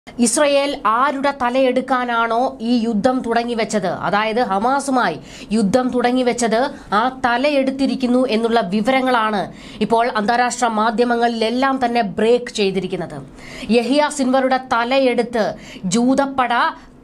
Israel ആരുടെ തലയെടുക്കാനാണോ ഈ യുദ്ധം തുടങ്ങിവെച്ചത് അതായത് ഹമാസുമായി യുദ്ധം തുടങ്ങിവെച്ചത് ആ തലയെടുത്തിരിക്കുന്നു എന്നുള്ള വിവരങ്ങളാണ് ഇപ്പോൾ അന്താരാഷ്ട്ര മാധ്യമങ്ങളിലെല്ലാം തന്നെ ബ്രേക്ക് ചെയ്തിരിക്കുന്നത് യഹിയ സിൻവറുടെ തലയെടുത്ത് ജൂതപ്പട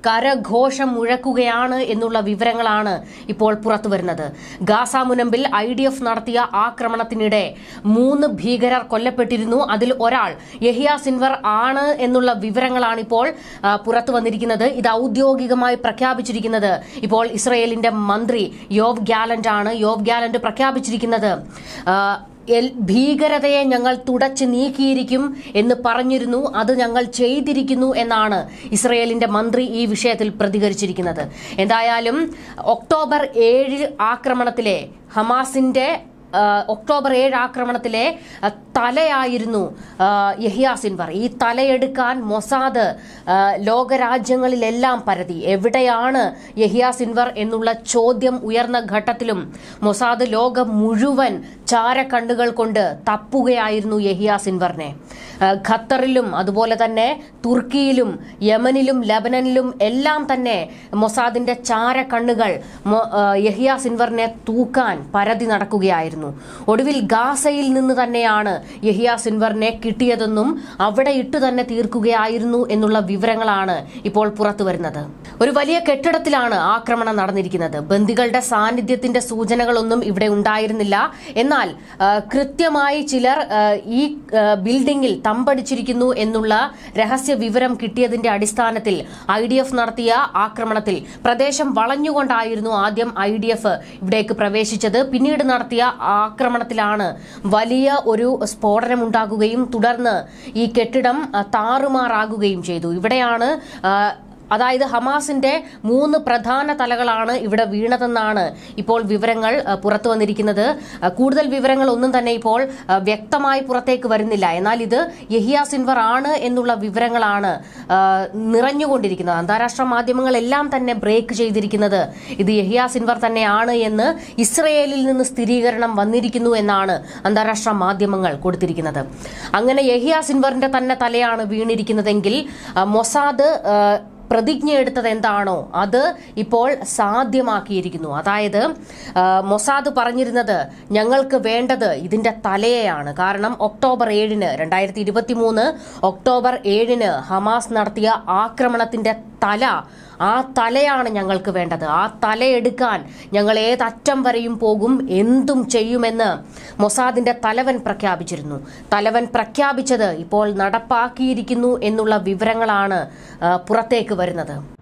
കരഘോഷം മുഴക്കുകയാണ് എന്നുള്ള വിവരങ്ങളാണ് ഇപ്പോൾ പുറത്തു വരുന്നത് ഗാസ മുനമ്പിൽ ഐ ഡി എഫ് നടത്തിയ ആക്രമണത്തിനിടെ മൂന്ന് ഭീകരർ കൊല്ലപ്പെട്ടിരുന്നു അതിൽ ഒരാൾ യഹിയ സിൻവർ ആണ് എന്നുള്ള വിവരങ്ങളാണ് ഇപ്പോൾ ആ, പുറത്തു വന്നിരിക്കുന്നത് ഇത് ഔദ്യോഗികമായി പ്രഖ്യാപിച്ചിരിക്കുന്നത് ഇപ്പോൾ ഇസ്രയേലിന്റെ മന്ത്രി യോവ് ഗാലന്റ് ആണ് യോവ് ഗാലന്റ് പ്രഖ്യാപിച്ചിരിക്കുന്നത് ആ, എൽ- ഭീകരതയെ ഞങ്ങൾ തുടച്ചു നീക്കിയിരിക്കും എന്ന് പറഞ്ഞിരുന്നു അത് ഞങ്ങൾ ചെയ്തിരിക്കുന്നു എന്നാണ് ഇസ്രയേലിന്റെ മന്ത്രി ഈ വിഷയത്തിൽ പ്രതികരിച്ചിരിക്കുന്നത് എന്തായാലും ഒക്ടോബർ ഏഴ് ആക്രമണത്തിലെ ഹമാസിന്റെ ആ, ഒക്ടോബർ ഏഴ് ആക്രമണത്തിലെ ആ, തലയായിരുന്നു ആ, യഹിയ സിൻവർ ഈ തലയെടുക്കാൻ മൊസാദ് ആ, ലോകരാജ്യങ്ങളിലെല്ലാം പരതി എവിടെയാണ് യഹിയ സിൻവർ എന്നുള്ള ചോദ്യം ഉയർന്ന ഘട്ടത്തിലും മൊസാദ് ലോകം മുഴുവൻ ചാരക്കണ്ണുകൾ കൊണ്ട് തപ്പുകയായിരുന്നു യഹിയ സിൻവറിനെ ആ, ഖത്തറിലും അതുപോലെ തന്നെ തുർക്കിയിലും യമനിലും ലബനനിലും എല്ലാം തന്നെ മൊസാദിന്റെ ചാരക്കണ്ണുകൾ മൊ- ആ, യഹിയ സിൻവറിനെ തൂക്കാൻ പരതി നടക്കുകയായിരുന്നു ഒടുവിൽ ഗാസയിൽ നിന്ന് തന്നെയാണ് യഹിയ സിൻവറിനെ കിട്ടിയതെന്നും അവിടെ ഇട്ടു തന്നെ തീർക്കുകയായിരുന്നു എന്നുള്ള വിവരങ്ങളാണ് ഇപ്പോൾ പുറത്തു വരുന്നത് ഒരു വലിയ കെട്ടിടത്തിലാണ് ആക്രമണം നടന്നിരിക്കുന്നത് ബന്ദികളുടെ സാന്നിധ്യത്തിന്റെ സൂചനകളൊന്നും ഇവിടെ ഉണ്ടായിരുന്നില്ല എന്നാൽ ആ, കൃത്യമായി ചിലർ ആ, ഈ ആ, ബിൽഡിംഗിൽ തമ്പടിച്ചിരിക്കുന്നു എന്നുള്ള രഹസ്യ വിവരം കിട്ടിയതിന്റെ അടിസ്ഥാനത്തിൽ ഐ ഡി എഫ് നടത്തിയ ആക്രമണത്തിൽ പ്രദേശം വളഞ്ഞുകൊണ്ടായിരുന്നു ആദ്യം ഐ ഡി എഫ് ഇവിടേക്ക് പ്രവേശിച്ചത് പിന്നീട് നടത്തിയ ആക്രമണത്തിലാണ് വലിയ ഒരു സ്ഫോടനമുണ്ടാകുകയും തുടർന്ന് ഈ കെട്ടിടം ആ, താറുമാറാകുകയും ചെയ്തു ഇവിടെയാണ് ആ, അതായത് ഹമാസിന്റെ മൂന്ന് പ്രധാന തലകളാണ് ഇവിടെ വീണതെന്നാണ് ഇപ്പോൾ വിവരങ്ങൾ ആ, പുറത്തു വന്നിരിക്കുന്നത് ആ, കൂടുതൽ വിവരങ്ങൾ ഒന്നും തന്നെ ഇപ്പോൾ ആ, വ്യക്തമായി പുറത്തേക്ക് വരുന്നില്ല എന്നാൽ ഇത് യഹിയ സിൻവർ ആണ് എന്നുള്ള വിവരങ്ങളാണ് ആ, നിറഞ്ഞുകൊണ്ടിരിക്കുന്നത് അന്താരാഷ്ട്ര മാധ്യമങ്ങളെല്ലാം തന്നെ ബ്രേക്ക് ചെയ്തിരിക്കുന്നത് ഇത് യഹിയ സിൻവർ തന്നെയാണ് എന്ന് ഇസ്രയേലിൽ നിന്ന് സ്ഥിരീകരണം വന്നിരിക്കുന്നു എന്നാണ് അന്താരാഷ്ട്ര മാധ്യമങ്ങൾ കൊടുത്തിരിക്കുന്നത് അങ്ങനെ യഹിയ സിൻവറിന്റെ തന്നെ തലയാണ് വീണിരിക്കുന്നതെങ്കിൽ ആ, മൊസാദ് ആ, പ്രതിജ്ഞ എടുത്തത് എന്താണോ അത് ഇപ്പോൾ സാധ്യമാക്കിയിരിക്കുന്നു അതായത് ആ, മൊസാദ് പറഞ്ഞിരുന്നത് ഞങ്ങൾക്ക് വേണ്ടത് ഇതിന്റെ തലയെയാണ് കാരണം ഒക്ടോബർ ഏഴിന് രണ്ടായിരത്തി ഇരുപത്തി മൂന്ന് ഒക്ടോബർ ഏഴിന് ഹമാസ് നടത്തിയ ആക്രമണത്തിന്റെ തല ആ തലയാണ് ഞങ്ങൾക്ക് വേണ്ടത് ആ തലയെടുക്കാൻ ഞങ്ങൾ ഏതറ്റം വരെയും പോകും എന്തും ചെയ്യുമെന്ന് മൊസാദിന്റെ തലവൻ പ്രഖ്യാപിച്ചിരുന്നു തലവൻ പ്രഖ്യാപിച്ചത് ഇപ്പോൾ നടപ്പാക്കിയിരിക്കുന്നു എന്നുള്ള വിവരങ്ങളാണ് ആ, പുറത്തേക്ക് വരുന്നത്